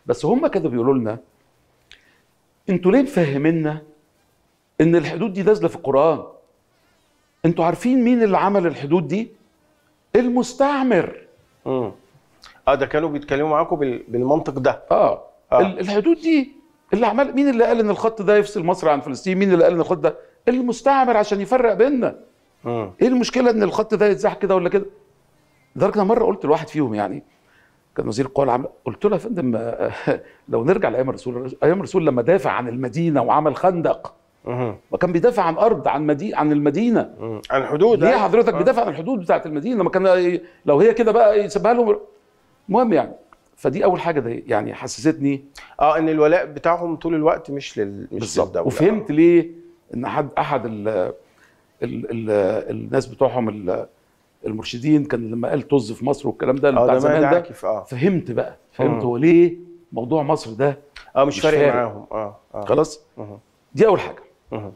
بس هم كانوا بيقولوا لنا انتوا ليه مفهمينا ان الحدود دي نازله في القران انتوا عارفين مين اللي عمل الحدود دي المستعمر امم اه ده كانوا بيتكلموا معاكم بال... بالمنطق ده اه, آه. ال- الحدود دي اللي عمل مين اللي قال ان الخط ده يفصل مصر عن فلسطين مين اللي قال ان الخط ده المستعمر عشان يفرق بيننا امم ايه المشكله ان الخط ده يتزاح كده ولا كده لدرجه انا مره قلت لواحد فيهم يعني كان وزير القوى العامه قلت له يا فندم آه، لو نرجع لايام الرسول ايام الرسول لما دافع عن المدينه وعمل خندق امم وكان بيدافع عن ارض عن مدينه عن المدينه أمم. عن حدود ليه آه. حضرتك آه. بتدافع عن الحدود بتاعت المدينه لما كان لو هي كده بقى يسيبها لهم المهم يعني فدي اول حاجه ده يعني حسستني اه ان الولاء بتاعهم طول الوقت مش لل مش بالظبط للدوله وفهمت ليه ان احد احد ال ال ال الناس بتوعهم ال- المرشدين كان لما قال طز في مصر والكلام ده اللي اه بتاع ده زمان ما ده عاكف اه فهمت بقى فهمت مم. هو ليه موضوع مصر ده اه مش مش فارق فارق. معاهم اه اه خلاص مهم. دي اول حاجه مهم.